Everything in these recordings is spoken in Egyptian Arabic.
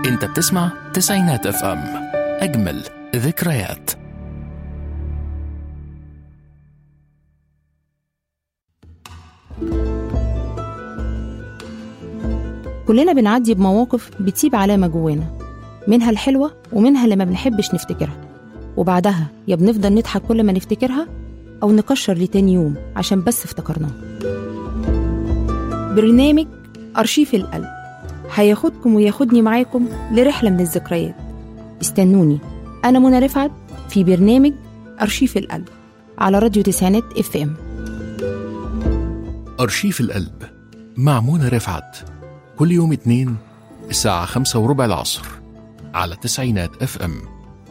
انت بتسمع تسعينات اف ام اجمل ذكريات كلنا بنعدي بمواقف بتسيب علامة جوانا منها الحلوة ومنها اللي ما بنحبش نفتكرها وبعدها يا بنفضل نضحك كل ما نفتكرها أو نكشر لتاني يوم عشان بس افتكرناها برنامج أرشيف القلب هياخدكم وياخدني معاكم لرحلة من الذكريات استنوني أنا منى رفعت في برنامج أرشيف القلب على راديو تسعينات اف ام أرشيف القلب مع منى رفعت كل يوم اتنين الساعة خمسة وربع العصر على تسعينات اف ام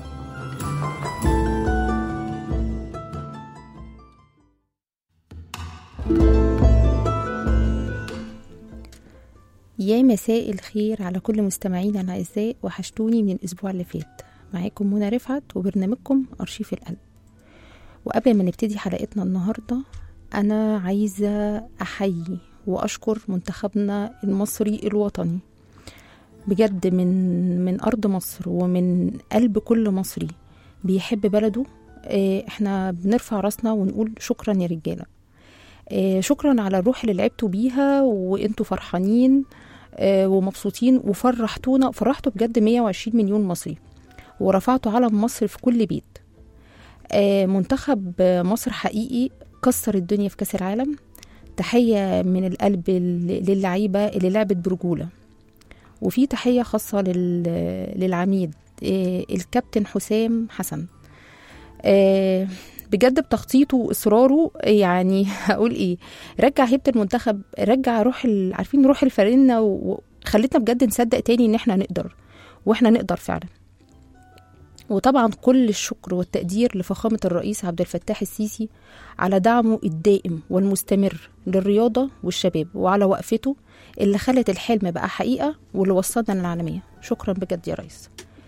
يا مساء الخير على كل مستمعينا الأعزاء وحشتوني من الأسبوع اللي فات معاكم منى رفعت وبرنامجكم أرشيف القلب وقبل ما نبتدي حلقتنا النهاردة أنا عايزة أحيي وأشكر منتخبنا المصري الوطني بجد من من أرض مصر ومن قلب كل مصري بيحب بلده آه، احنا بنرفع راسنا ونقول شكرا يا رجالة آه، شكرا على الروح اللي لعبتوا بيها وانتوا فرحانين آه، ومبسوطين وفرحتونا فرحتوا بجد 120 مليون مصري ورفعتوا علم مصر في كل بيت آه، منتخب آه، مصر حقيقي كسر الدنيا في كاس العالم تحية من القلب لل- للعيبة اللي لعبت برجولة وفي تحية خاصة لل- للعميد آه، الكابتن حسام حسن آه، بجد بتخطيطه واصراره يعني هقول ايه رجع هيبه المنتخب رجع روح ال... عارفين روح الفريقنا وخلتنا بجد نصدق تاني ان احنا نقدر واحنا نقدر فعلا وطبعا كل الشكر والتقدير لفخامة الرئيس عبد الفتاح السيسي على دعمه الدائم والمستمر للرياضة والشباب وعلى وقفته اللي خلت الحلم بقى حقيقة واللي وصلنا للعالمية شكرا بجد يا ريس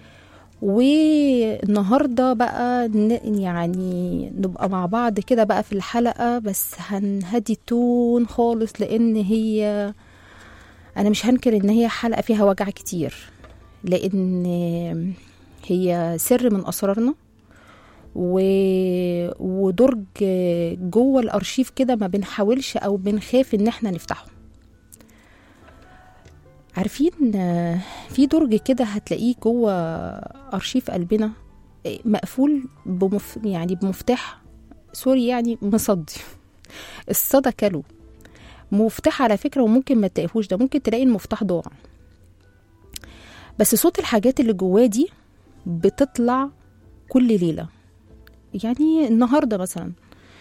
والنهارده بقى ن- يعني نبقى مع بعض كده بقى في الحلقة بس هنهدي التون خالص لأن هي أنا مش هنكر إن هي حلقة فيها وجع كتير لأن هي سر من أسرارنا و... ودرج جوه الأرشيف كده ما بنحاولش أو بنخاف إن احنا نفتحه عارفين آه، في درج كده هتلاقيه جوه ارشيف قلبنا آه، مقفول بمف... يعني بمفتاح سوري يعني مصدي الصدى كلو مفتاح على فكره وممكن ما تلاقيهوش ده ممكن تلاقي المفتاح ضاع بس صوت الحاجات اللي جواه دي بتطلع كل ليله يعني النهارده مثلا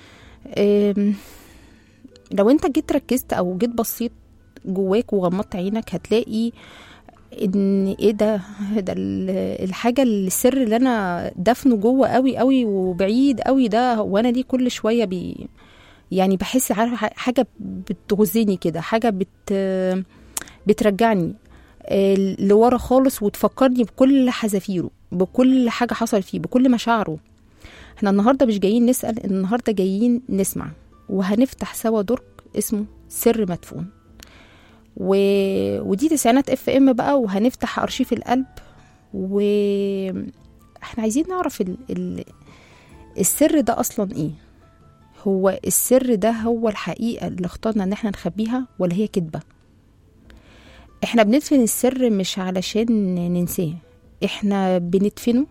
آم، لو انت جيت ركزت او جيت بصيت جواك وغمضت عينك هتلاقي ان ايه ده ده ال- الحاجه السر اللي انا دفنه جوه قوي قوي وبعيد قوي ده وانا ليه كل شويه بي يعني بحس عارفه ح- حاجه بتغزني كده حاجه بت بترجعني آه، لورا خالص وتفكرني بكل حذافيره بكل حاجه حصل فيه بكل مشاعره احنا النهارده مش جايين نسال النهارده جايين نسمع وهنفتح سوا درج اسمه سر مدفون و... ودي تسعينات اف ام بقى وهنفتح ارشيف القلب و احنا عايزين نعرف ال... ال... السر ده اصلا ايه هو السر ده هو الحقيقة اللي اخترنا ان احنا نخبيها ولا هي كدبة احنا بندفن السر مش علشان ننساه احنا بندفنه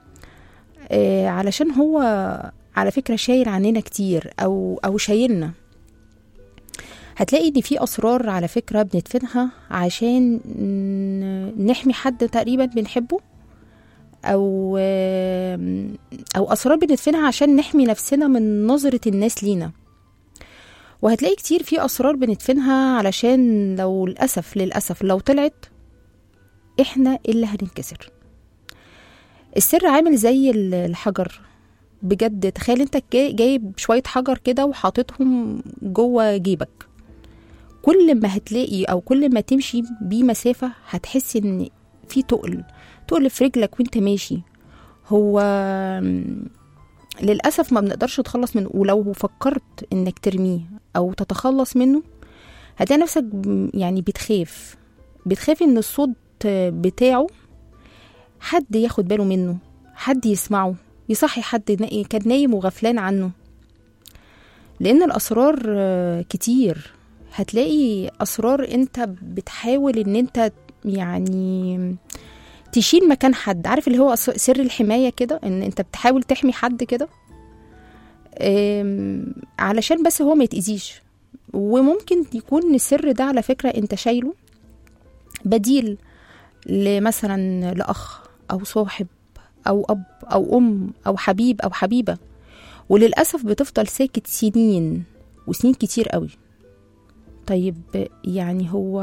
آه علشان هو على فكرة شايل عننا كتير او او شايلنا هتلاقي ان في اسرار على فكره بندفنها عشان ن- نحمي حد تقريبا بنحبه او او اسرار بندفنها عشان نحمي نفسنا من نظره الناس لينا وهتلاقي كتير في اسرار بندفنها علشان لو للاسف للاسف لو طلعت احنا اللي هننكسر السر عامل زي ال- الحجر بجد تخيل انت جاي- جايب شويه حجر كده وحاططهم جوه جيبك كل ما هتلاقي او كل ما تمشي بيه مسافه هتحس ان في تقل تقل في رجلك وانت ماشي هو م، للاسف ما بنقدرش نتخلص منه ولو فكرت انك ترميه او تتخلص منه هتلاقي نفسك م، يعني بتخاف بتخاف ان الصوت بتاعه حد ياخد باله منه حد يسمعه يصحي حد نا- كان نايم وغفلان عنه لان الاسرار آه، كتير هتلاقي اسرار انت بتحاول ان انت يعني تشيل مكان حد عارف اللي هو أس- سر الحمايه كده ان انت بتحاول تحمي حد كده آم، علشان بس هو ما يتاذيش وممكن يكون السر ده على فكره انت شايله بديل لمثلا لاخ او صاحب او اب او ام او حبيب او حبيبه وللاسف بتفضل ساكت سنين وسنين كتير قوي طيب يعني هو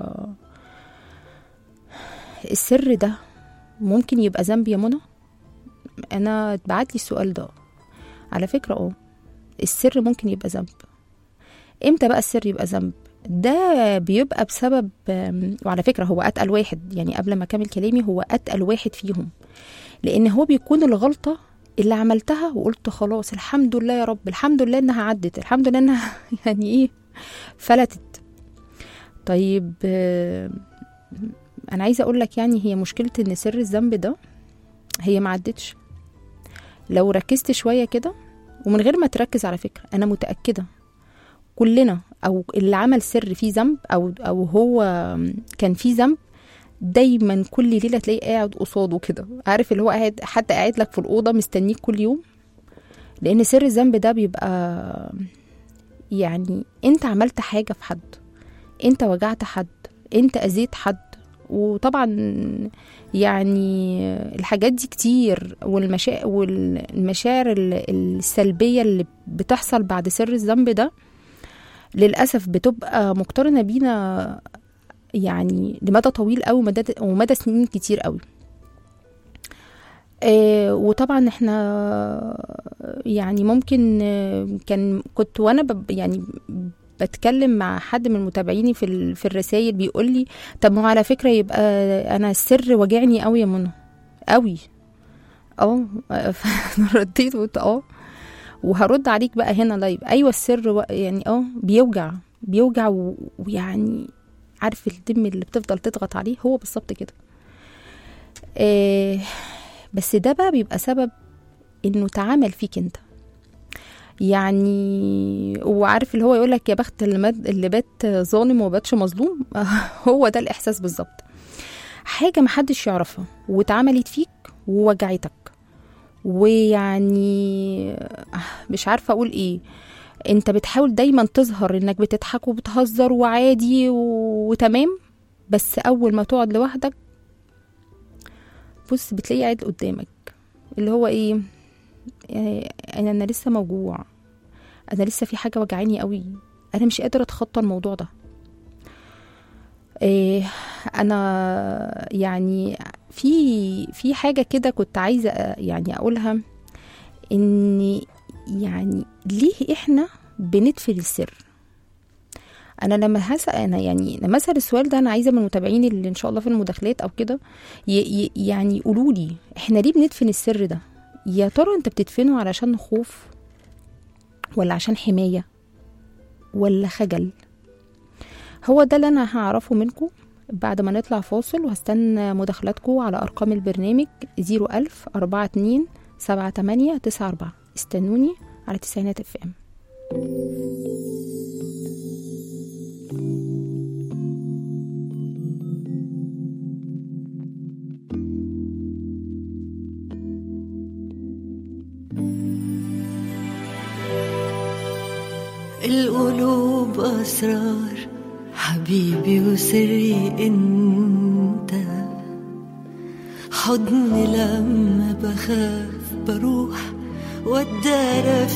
السر ده ممكن يبقى ذنب يا منى انا اتبعت لي السؤال ده على فكره اه السر ممكن يبقى ذنب امتى بقى السر يبقى ذنب ده بيبقى بسبب آم، وعلى فكره هو اتقل واحد يعني قبل ما اكمل كلامي هو اتقل واحد فيهم لان هو بيكون الغلطه اللي عملتها وقلت خلاص الحمد لله يا رب الحمد لله انها عدت الحمد لله انها يعني ايه فلتت طيب آه، انا عايزه اقول لك يعني هي مشكله ان سر الذنب ده هي ما عدتش لو ركزت شويه كده ومن غير ما تركز على فكره انا متاكده كلنا او اللي عمل سر فيه ذنب او او هو كان فيه ذنب دايما كل ليله تلاقيه قاعد قصاده كده عارف اللي هو قاعد حد قاعد لك في الاوضه مستنيك كل يوم لان سر الذنب ده بيبقى يعني انت عملت حاجه في حد انت وجعت حد انت اذيت حد وطبعا يعني الحاجات دي كتير والمشا... والمشاعر ال- السلبيه اللي بتحصل بعد سر الذنب ده للاسف بتبقى مقترنه بينا يعني لمدى طويل قوي ومدى ومدى سنين كتير قوي آه وطبعا احنا يعني ممكن آه، كان كنت وانا بب يعني بتكلم مع حد من متابعيني في ال- في الرسائل بيقول لي طب ما هو على فكره يبقى انا السر وجعني قوي يا منى قوي اه فأنا رديت وقلت اه وهرد عليك بقى هنا لايف ايوه السر و- يعني اه بيوجع بيوجع و- ويعني عارف الدم اللي بتفضل تضغط عليه هو بالظبط كده آه بس ده بقى بيبقى سبب انه اتعمل فيك انت يعني وعارف اللي هو يقول لك يا بخت اللي, مد اللي بات ظالم وباتش مظلوم هو ده الاحساس بالظبط حاجه محدش يعرفها واتعملت فيك ووجعتك ويعني مش عارفه اقول ايه انت بتحاول دايما تظهر انك بتضحك وبتهزر وعادي و- وتمام بس اول ما تقعد لوحدك بص بتلاقيه قاعد قدامك اللي هو ايه يعني انا انا لسه موجوع انا لسه في حاجه وجعاني قوي انا مش قادره اتخطى الموضوع ده إيه انا يعني في في حاجه كده كنت عايزه يعني اقولها ان يعني ليه احنا بندفن السر انا لما هسال انا يعني لما اسال السؤال ده انا عايزه من المتابعين اللي ان شاء الله في المداخلات او كده ي- ي- يعني يقولوا لي احنا ليه بندفن السر ده يا ترى انت بتدفنه علشان خوف ولا عشان حمايه ولا خجل هو ده اللي انا هعرفه منكم بعد ما نطلع فاصل وهستنى مداخلاتكم على ارقام البرنامج 01000 42 78 94 استنوني على تسعينات اف ام القلوب أسرار حبيبي وسري انت حضني لما بخاف بروح واتدارى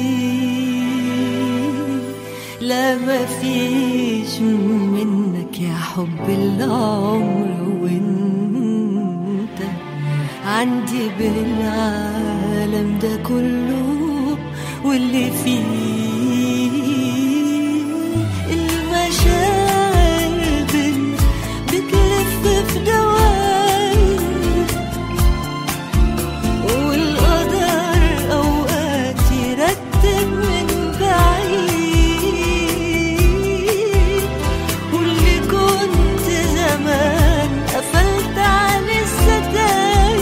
فيه لا ما فيش منك يا حب العمر وانت عندي بالعالم ده كله واللي فيه المشاعر بين بتلف في دوائر والقدر أوقات يرتب من بعيد واللي كنت زمان قفلت على الستاير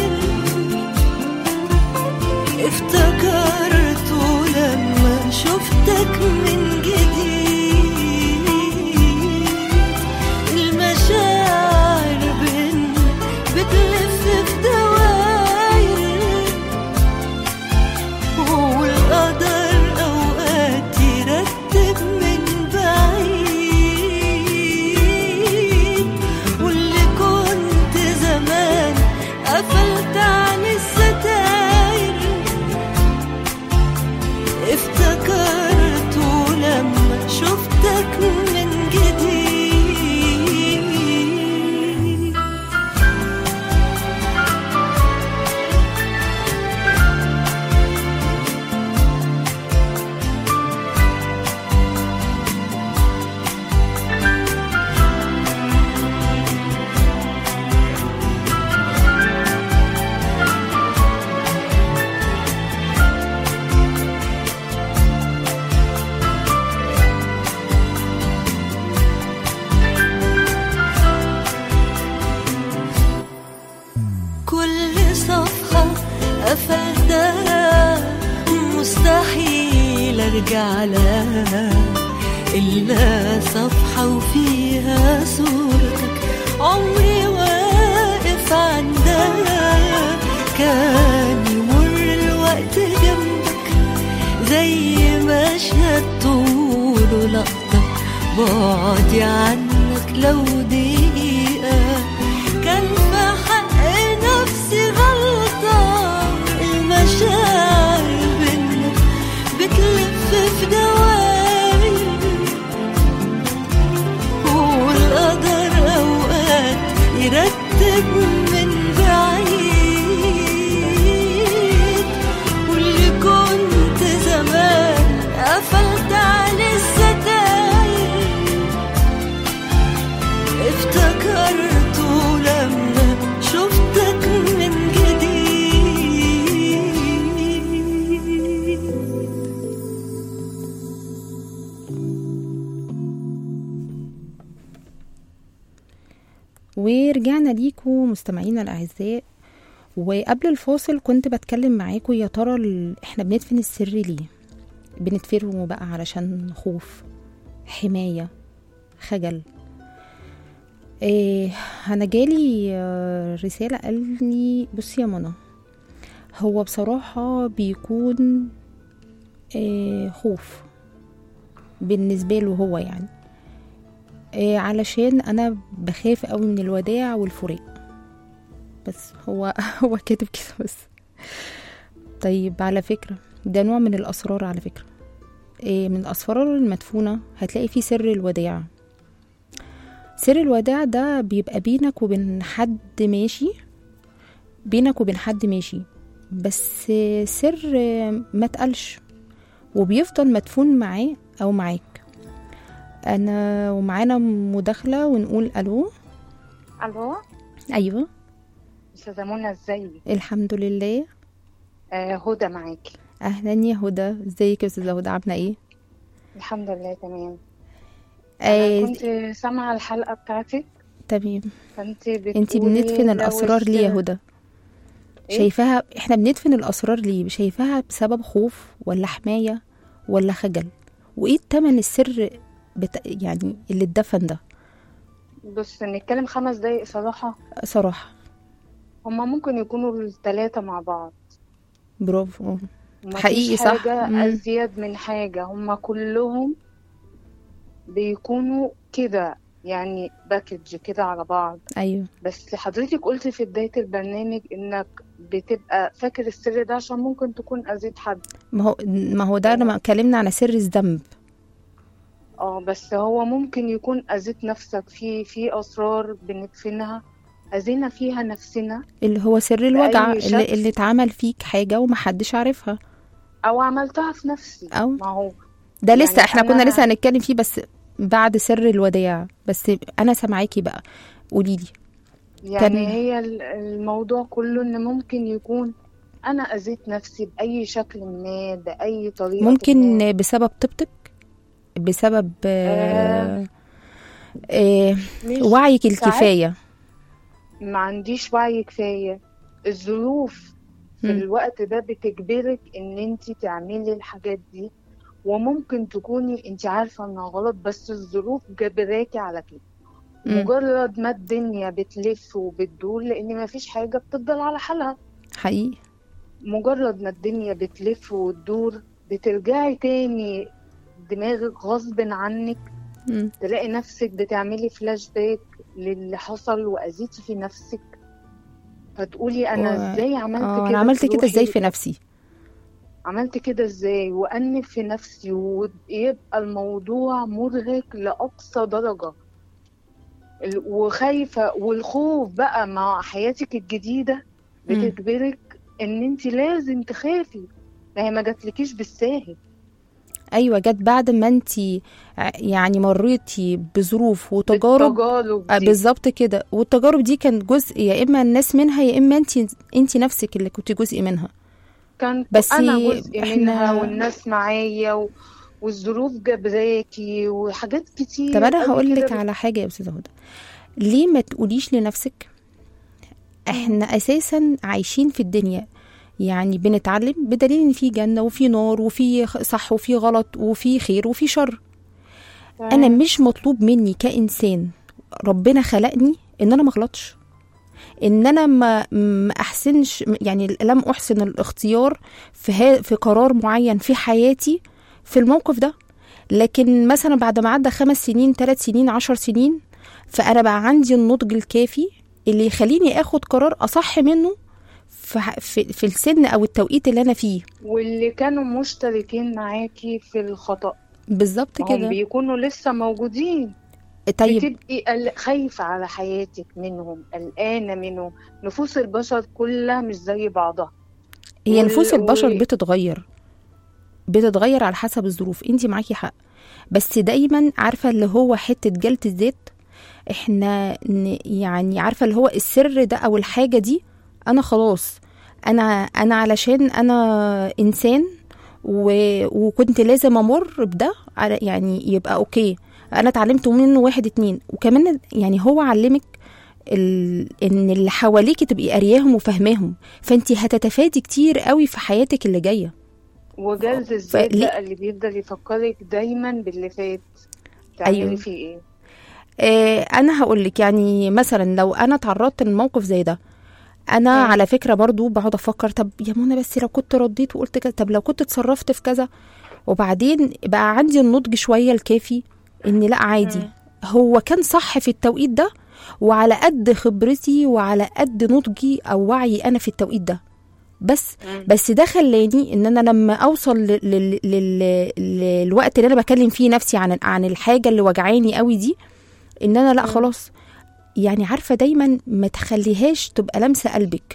على إلا صفحة وفيها صورتك عمري واقف عندها كان يمر الوقت جنبك زي مشهد طوله لقطة بعدي عنك لو دقيقة كان في حق نفسي غلطة المشاعر بينا بتلف في دوائر والقدر أوقات يرتب من بعيد واللي كنت زمان قفلت على الستاير افتكرته لما شفتك من جديد ورجعنا ليكم مستمعينا الاعزاء وقبل الفاصل كنت بتكلم معاكم يا ترى ال... احنا بندفن السر ليه بندفنه بقى علشان خوف حماية خجل إيه انا جالي آه، رسالة قال لي بصي يا منى هو بصراحة بيكون إيه خوف بالنسبة له هو يعني إيه علشان انا بخاف قوي من الوداع والفراق بس هو هو كاتب كده بس طيب على فكرة ده نوع من الأسرار على فكرة إيه من الأسرار المدفونة هتلاقي فيه سر الوداع سر الوداع ده بيبقى بينك وبين حد ماشي بينك وبين حد ماشي بس سر ما تقلش وبيفضل مدفون معاه أو معاك أنا ومعانا مداخلة ونقول ألو الو أيوة استاذه منى ازيك الحمد لله آه هدى معاكي اهلا يا هدى ازيك يا استاذه هدى عامله ايه الحمد لله تمام آه انا كنت سامعه الحلقه بتاعتك تمام فانت بتقولي انتي بندفن لو الاسرار ليه يا السر- هدى إيه؟ شايفاها احنا بندفن الاسرار ليه شايفاها بسبب خوف ولا حمايه ولا خجل وايه التمن السر بتا... يعني اللي اتدفن ده بص نتكلم خمس دقايق صراحه صراحه هما ممكن يكونوا الثلاثه مع بعض برافو ومفيش حقيقي صح. حاجه مم. ازيد من حاجه هما كلهم بيكونوا كده يعني باكج كده على بعض ايوه بس حضرتك قلت في بدايه البرنامج انك بتبقى فاكر السر ده عشان ممكن تكون اذيت حد ما هو ما هو ده لما اتكلمنا على سر الذنب اه بس هو ممكن يكون أذيت نفسك في في أسرار بندفنها أذينا فيها نفسنا اللي هو سر الوجع شخص. اللي, اللي اتعمل فيك حاجه ومحدش عارفها أو عملتها في نفسي أو. ما هو ده يعني لسه احنا أنا- كنا لسه هنتكلم فيه بس بعد سر الوداع بس انا سامعاكي بقى قولي لي يعني كان- هي ال- الموضوع كله إن ممكن يكون أنا أذيت نفسي بأي شكل ما بأي طريقة ما. ممكن بسبب طيبتك بسبب آه آه مش وعيك ساعات الكفايه ما عنديش وعي كفاية الظروف في مم. الوقت ده بتجبرك ان انت تعملي الحاجات دي وممكن تكوني انت عارفة انها غلط بس الظروف جبراكي على كده مم. مجرد ما الدنيا بتلف وبتدور لان ما فيش حاجة بتفضل على حالها حقيقي مجرد ما الدنيا بتلف وتدور بترجعي تاني دماغك غصب عنك مم. تلاقي نفسك بتعملي فلاش باك للي حصل وأذيتي في نفسك فتقولي انا و- ازاي عملت اه كده انا عملت كده ازاي روحي؟ في نفسي عملت كده ازاي وانف في نفسي ويبقى الموضوع مرهق لاقصى درجه ال- وخايفه والخوف بقى مع حياتك الجديده مم. بتجبرك ان انت لازم تخافي ما هي ما جاتلكيش بالساهل ايوه جت بعد ما انت يعني مريتي بظروف وتجارب التجارب آه، دي. بالظبط كده والتجارب دي كانت جزء يا اما الناس منها يا اما انت انت نفسك اللي كنت جزء منها كان بس انا جزء إحنا- منها والناس معايا و... والظروف جبراكي وحاجات كتير طب انا قوي هقول كده لك على حاجه يا استاذه هدى ليه ما تقوليش لنفسك احنا اساسا عايشين في الدنيا يعني بنتعلم بدليل ان في جنه وفي نار وفي خ- صح وفي غلط وفي خير وفي شر انا مش مطلوب مني كانسان ربنا خلقني ان انا ما اغلطش ان انا ما ما احسنش يعني لم احسن الاختيار في ها في قرار معين في حياتي في الموقف ده لكن مثلا بعد ما عدى خمس سنين ثلاث سنين عشر سنين فانا بقى عندي النضج الكافي اللي يخليني اخد قرار اصح منه في, في, في السن او التوقيت اللي انا فيه واللي كانوا مشتركين معاكي في الخطأ بالظبط هم كده بيكونوا لسه موجودين طيب بتبقي قل- خايفة على حياتك منهم قلقانة منهم نفوس البشر كلها مش زي بعضها هي وال- نفوس البشر و- بتتغير بتتغير على حسب الظروف انت معاكي حق بس دايما عارفه اللي هو حته جلد الذات احنا ن- يعني عارفه اللي هو السر ده او الحاجه دي انا خلاص انا انا علشان انا انسان و... وكنت لازم امر بده على يعني يبقى اوكي انا اتعلمت منه واحد اتنين وكمان يعني هو علمك ال... ان اللي حواليكي تبقي قارياهم وفاهماهم فانت هتتفادي كتير قوي في حياتك اللي جايه وجلد الذات فليه- بقى اللي بيفضل يفكرك دايما باللي فات تعملي أيوة. فيه ايه آه انا هقول لك يعني مثلا لو انا تعرضت لموقف زي ده انا مم. على فكره برضو بقعد افكر طب يا منى بس لو كنت رديت وقلت كذا طب لو كنت اتصرفت في كذا وبعدين بقى عندي النضج شويه الكافي ان لا عادي مم. هو كان صح في التوقيت ده وعلى قد خبرتي وعلى قد نضجي او وعي انا في التوقيت ده بس مم. بس ده خلاني ان انا لما اوصل لل- لل- لل- للوقت اللي انا بكلم فيه نفسي عن عن الحاجه اللي وجعاني قوي دي ان انا لا مم. خلاص يعني عارفه دايما ما تخليهاش تبقى لامسه قلبك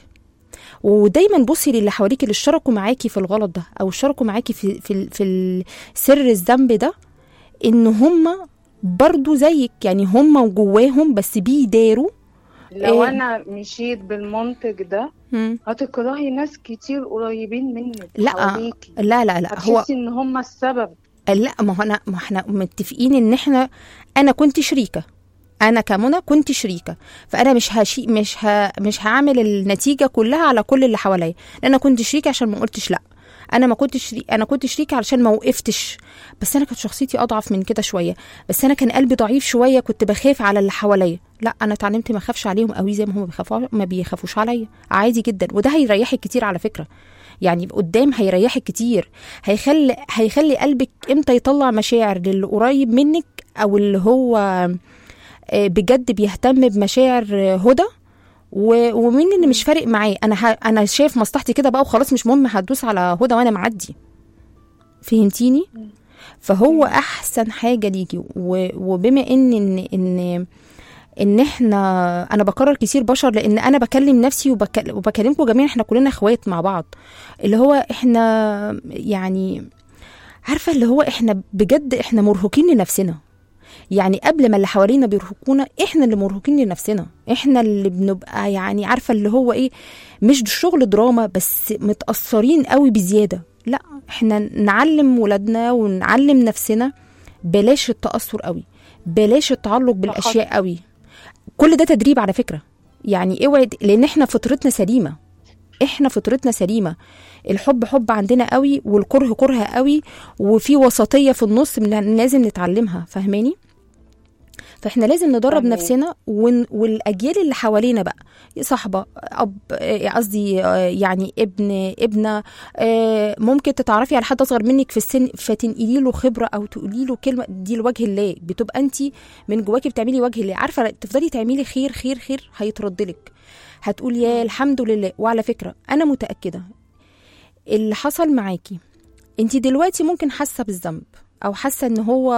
ودايما بصي للي حواليك اللي اشتركوا معاكي في الغلط ده او اشتركوا معاكي في في ال- في ال- سر الذنب ده ان هم برضو زيك يعني هم وجواهم بس بيداروا لو إيه؟ انا مشيت بالمنطق ده مم. هتكرهي ناس كتير قريبين منك لا حواليكي لا لا لا هو هتحسي ان هم السبب لا ما هو انا ما احنا متفقين ان احنا انا كنت شريكه انا كمنى كنت شريكه فانا مش هشي مش ه مش هعمل النتيجه كلها على كل اللي حواليا لان انا كنت شريكه عشان ما قلتش لا انا ما كنتش شريك انا كنت شريكه علشان ما وقفتش بس انا كانت شخصيتي اضعف من كده شويه بس انا كان قلبي ضعيف شويه كنت بخاف على اللي حواليا لا انا اتعلمت ما اخافش عليهم قوي زي ما هم بيخافوا ما بيخافوش عليا عادي جدا وده هيريحك كتير على فكره يعني قدام هيريحك كتير هيخلي هيخلي قلبك امتى يطلع مشاعر للي قريب منك او اللي هو آه، بجد بيهتم بمشاعر آه، هدى و- ومين اللي مش فارق معاه انا ه... انا شايف مصلحتي كده بقى وخلاص مش مهم هدوس على هدى وانا معدي فهمتيني فهو احسن حاجه ليكي و... وبما ان ان ان ان احنا انا بكرر كتير بشر لان انا بكلم نفسي وبك... وبكلمكم جميعا احنا كلنا اخوات مع بعض اللي هو احنا يعني عارفه اللي هو احنا بجد احنا مرهقين لنفسنا يعني قبل ما اللي حوالينا بيرهقونا احنا اللي مرهقين لنفسنا احنا اللي بنبقى يعني عارفه اللي هو ايه مش شغل دراما بس متاثرين قوي بزياده لا احنا نعلم ولادنا ونعلم نفسنا بلاش التاثر قوي بلاش التعلق بالاشياء قوي كل ده تدريب على فكره يعني اوعي لان احنا فطرتنا سليمه احنا فطرتنا سليمه الحب حب عندنا قوي والكره كره قوي وفي وسطيه في النص من لازم نتعلمها فاهماني فاحنا لازم ندرب فاهمة. نفسنا ون... والاجيال اللي حوالينا بقى صاحبه اب آه، قصدي آه، يعني ابن ابنه آه، ممكن تتعرفي على حد اصغر منك في السن فتنقلي له خبره او تقولي له كلمه دي لوجه الله بتبقى انت من جواكي بتعملي وجه الله عارفه تفضلي تعملي خير خير خير هيترد لك هتقول يا الحمد لله وعلى فكره انا متاكده اللي حصل معاكي انت دلوقتي ممكن حاسه بالذنب او حاسه ان هو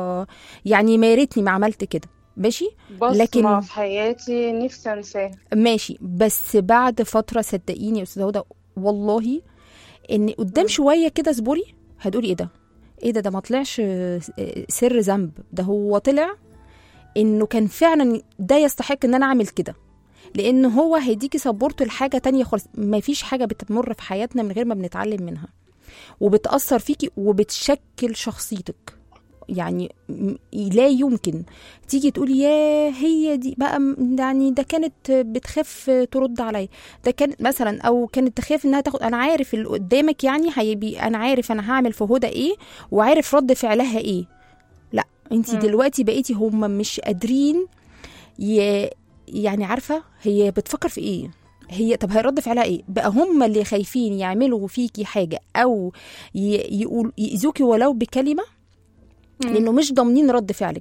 يعني ما يا ريتني ما عملت كده ماشي بصمة لكن- في حياتي نفسي انساها ماشي بس بعد فتره صدقيني يا استاذه هدى والله ان قدام شويه كده اصبري هتقولي ايه ده ايه ده ده ما طلعش آه، سر ذنب ده هو طلع انه كان فعلا ده يستحق ان انا اعمل كده لان هو هيديكي سبورت لحاجه تانية خالص ما فيش حاجه بتمر في حياتنا من غير ما بنتعلم منها وبتاثر فيكي وبتشكل شخصيتك يعني م- لا يمكن تيجي تقول يا هي دي بقى م- يعني ده كانت بتخاف ترد عليا ده كانت مثلا او كانت تخاف انها تاخد انا عارف اللي قدامك يعني هيبي انا عارف انا هعمل في هدى ايه وعارف رد فعلها ايه لا انت مم. دلوقتي بقيتي هم مش قادرين ي... يعني عارفه هي بتفكر في ايه هي طب هيرد فعلها ايه بقى هم اللي خايفين يعملوا فيكي حاجه او ي... يقول يأذوكي ولو بكلمه لانه مش ضامنين رد فعلك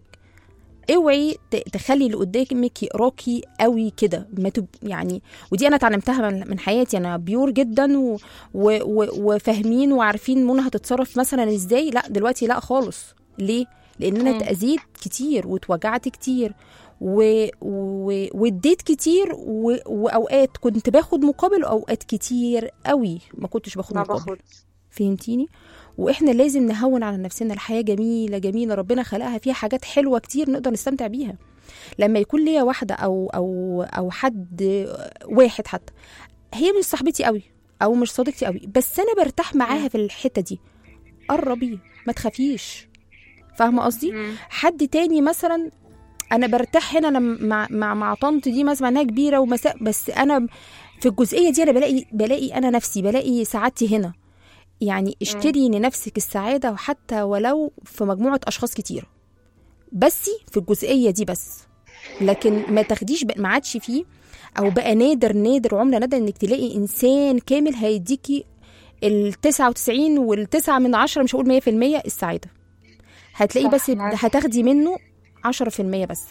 اوعي ت- تخلي اللي قدامك يقراكي قوي كده ما تب... يعني ودي انا اتعلمتها من, من حياتي انا بيور جدا و... و... و... وفاهمين وعارفين منى هتتصرف مثلا ازاي لا دلوقتي لا خالص ليه لان انا مم. اتاذيت كتير واتوجعت كتير و... و... واديت كتير و... واوقات كنت باخد مقابل واوقات كتير قوي ما كنتش باخد ما مقابل باخدش فهمتيني واحنا لازم نهون على نفسنا الحياه جميله جميله ربنا خلقها فيها حاجات حلوه كتير نقدر نستمتع بيها لما يكون ليا واحده او او او حد واحد حتى هي مش صاحبتي قوي او مش صديقتي قوي بس انا برتاح معاها في الحته دي قربي ما تخافيش فاهمه قصدي مم. حد تاني مثلا انا برتاح هنا انا مع مع مع طنط دي مثلا انها كبيره ومساء بس انا في الجزئيه دي انا بلاقي بلاقي انا نفسي بلاقي سعادتي هنا يعني اشتري لنفسك السعاده وحتى ولو في مجموعه اشخاص كتير بس في الجزئيه دي بس لكن ما تاخديش بقى- ما عادش فيه او بقى نادر نادر عمله نادر انك تلاقي انسان كامل هيديكي ال 99 والتسعة من عشرة مش هقول 100% السعاده هتلاقي صح، بس معاكي. هتاخدي منه 10% بس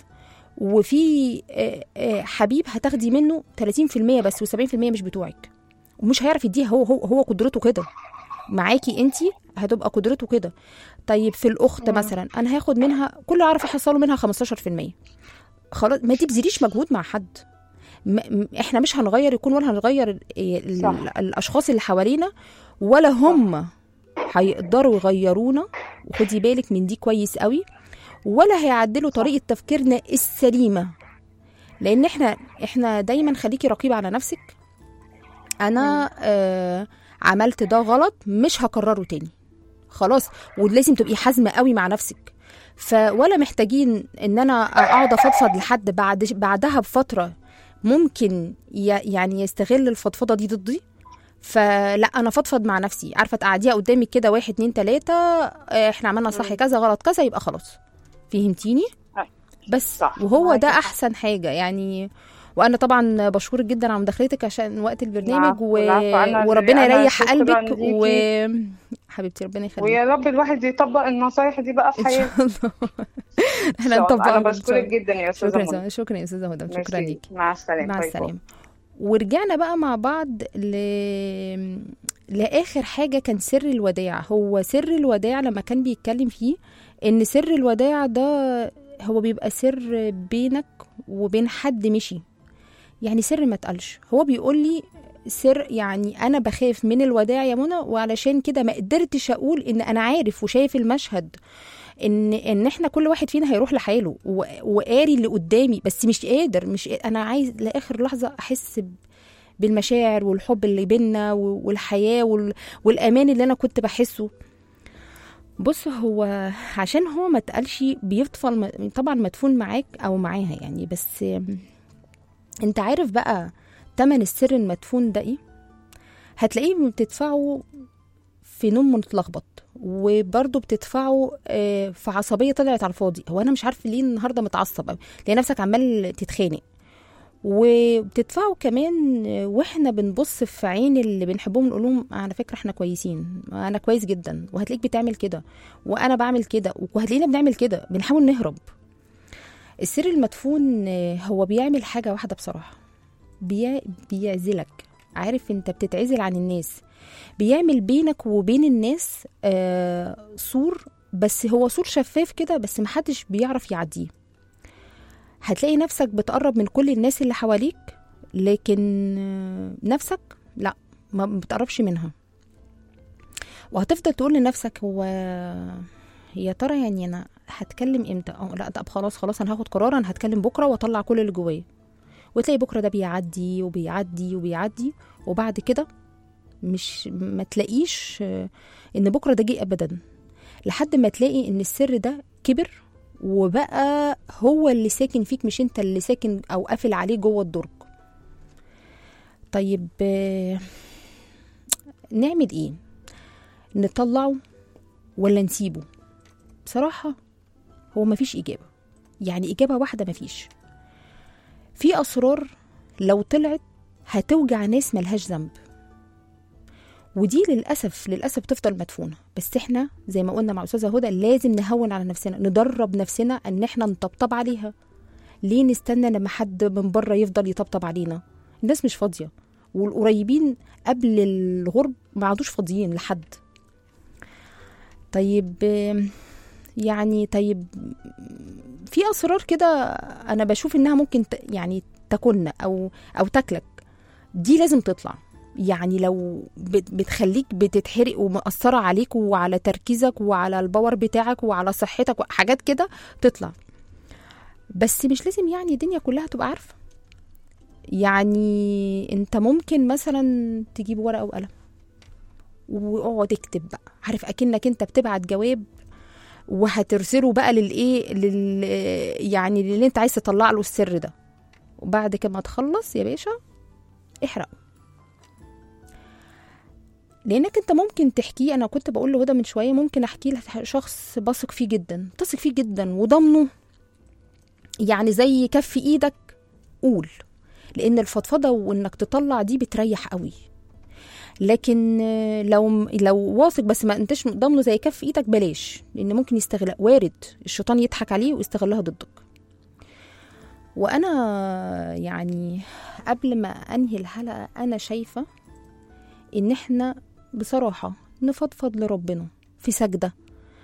وفي آه، آه، حبيب هتاخدي منه 30% بس و70% مش بتوعك ومش هيعرف يديها هو هو هو قدرته كده معاكي انت هتبقى قدرته كده طيب في الاخت مثلا انا هاخد منها كل اعرف يحصلوا منها 15% خلاص ما تبذليش مجهود مع حد م- م- احنا مش هنغير يكون ولا هنغير ال- ال- صح. الاشخاص اللي حوالينا ولا هم هيقدروا يغيرونا وخدي بالك من دي كويس قوي ولا هيعدلوا طريقه تفكيرنا السليمه لان احنا احنا دايما خليكي رقيبه على نفسك انا آه عملت ده غلط مش هكرره تاني خلاص ولازم تبقي حازمه قوي مع نفسك فولا محتاجين ان انا اقعد افضفض لحد بعد بعدها بفتره ممكن ي- يعني يستغل الفضفضه دي ضدي فلا انا فضفض مع نفسي عارفه تقعديها قدامك كده واحد اتنين تلاته آه، احنا عملنا صح كذا غلط كذا يبقى خلاص فهمتيني أي. بس صح، وهو معاكي ده حق. احسن حاجه يعني وانا طبعا بشكرك جدا على مداخلتك عشان وقت البرنامج العفو، و... العفو. أنا- وربنا أنا يريح شكراً قلبك ليكي. و حبيبتي ربنا يخليك ويا رب الواحد يطبق النصايح دي بقى في ان حياته شاء الله إن احنا شاء الله. نطبقها انا إن شاء بشكرك الله. جدا يا استاذه شكرا منى يا- شكرا يا استاذه هدى شكرا ميرسي. ليك مع السلامه مع باي باي. السلامه ورجعنا بقى مع بعض ل... لاخر حاجه كان سر الوداع هو سر الوداع لما كان بيتكلم فيه ان سر الوداع ده هو بيبقى سر بينك وبين حد مشي يعني سر ما اتقالش هو بيقول لي سر يعني انا بخاف من الوداع يا منى وعلشان كده ما قدرتش اقول ان انا عارف وشايف المشهد ان ان احنا كل واحد فينا هيروح لحاله و- وقاري اللي قدامي بس مش قادر مش قادر انا عايز لاخر لحظه احس ب- بالمشاعر والحب اللي بينا و- والحياه وال- والامان اللي انا كنت بحسه بص هو عشان هو ما اتقالش بيفضل م- طبعا مدفون معاك او معاها يعني بس آم، انت عارف بقى تمن السر المدفون ده ايه هتلاقيه بتدفعه في نوم متلخبط وبرضه بتدفعه آه، في عصبيه طلعت على الفاضي هو انا مش عارف ليه النهارده متعصب أوي. تلاقي نفسك عمال تتخانق وبتدفعه كمان آه، واحنا بنبص في عين اللي بنحبهم نقول لهم على فكره احنا كويسين انا كويس جدا وهتلاقيك بتعمل كده وانا بعمل كده وهتلاقينا بنعمل كده بنحاول نهرب السر المدفون آه، هو بيعمل حاجه واحده بصراحه بي... بيعزلك عارف انت بتتعزل عن الناس بيعمل بينك وبين الناس آه سور بس هو سور شفاف كده بس محدش بيعرف يعديه هتلاقي نفسك بتقرب من كل الناس اللي حواليك لكن آه، نفسك لا ما بتقربش منها وهتفضل تقول لنفسك هو يا ترى يعني انا هتكلم امتى اه لا طب خلاص خلاص انا هاخد قرار انا هتكلم بكره واطلع كل اللي جوايا وتلاقي بكره ده بيعدي وبيعدي وبيعدي وبعد كده مش ما تلاقيش آه، ان بكره ده جه ابدا لحد ما تلاقي ان السر ده كبر وبقى هو اللي ساكن فيك مش انت اللي ساكن او قافل عليه جوه الدرج طيب آه، نعمل ايه نطلعه ولا نسيبه بصراحة هو مفيش إجابة يعني إجابة واحدة مفيش في أسرار لو طلعت هتوجع ناس ملهاش ذنب ودي للأسف للأسف تفضل مدفونة بس احنا زي ما قلنا مع أستاذة هدى لازم نهون على نفسنا ندرب نفسنا ان احنا نطبطب عليها ليه نستنى لما حد من بره يفضل يطبطب علينا الناس مش فاضية والقريبين قبل الغرب ما عادوش فاضيين لحد طيب آم، يعني طيب في اسرار كده انا بشوف انها ممكن ت- يعني تكون او او تاكلك دي لازم تطلع يعني لو بت- بتخليك بتتحرق ومأثرة عليك وعلى تركيزك وعلى الباور بتاعك وعلى صحتك وحاجات كده تطلع بس مش لازم يعني الدنيا كلها تبقى عارفة يعني انت ممكن مثلا تجيب ورقة وقلم واقعد اكتب بقى عارف اكنك انت بتبعت جواب وهترسله بقى للايه لل يعني للي انت عايز تطلع له السر ده وبعد كده ما تخلص يا باشا احرقه لانك انت ممكن تحكيه انا كنت بقول لهدى من شويه ممكن احكي لشخص بثق فيه جدا بتثق فيه جدا وضامنه يعني زي كف ايدك قول لان الفضفضه وانك تطلع دي بتريح قوي لكن آه، لو لو واثق بس ما انتش ضامنه زي كف ايدك بلاش لان ممكن يستغل وارد الشيطان يضحك عليه ويستغلها ضدك وانا يعني قبل ما انهي الحلقه انا شايفه ان احنا بصراحه نفضفض لربنا في سجده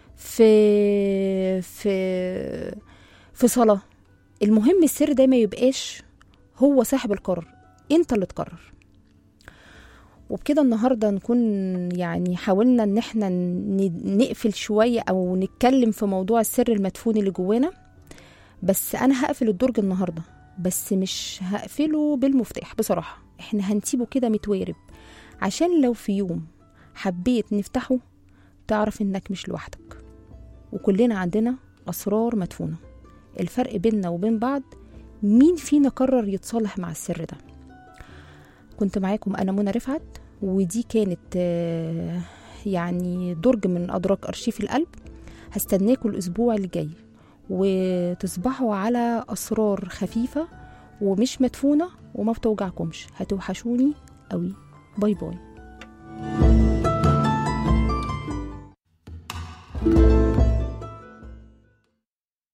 في في في صلاه المهم السر ده ما يبقاش هو صاحب القرار انت اللي تقرر وبكده النهارده نكون يعني حاولنا ان احنا ن- نقفل شويه او نتكلم في موضوع السر المدفون اللي جوانا بس انا هقفل الدرج النهارده بس مش هقفله بالمفتاح بصراحه احنا هنسيبه كده متوارب عشان لو في يوم حبيت نفتحه تعرف انك مش لوحدك وكلنا عندنا اسرار مدفونه الفرق بيننا وبين بعض مين فينا قرر يتصالح مع السر ده كنت معاكم انا منى رفعت ودي كانت آه، يعني درج من ادراج ارشيف القلب هستناكم الاسبوع اللي جاي وتصبحوا على اسرار خفيفه ومش مدفونه وما بتوجعكمش هتوحشوني قوي باي باي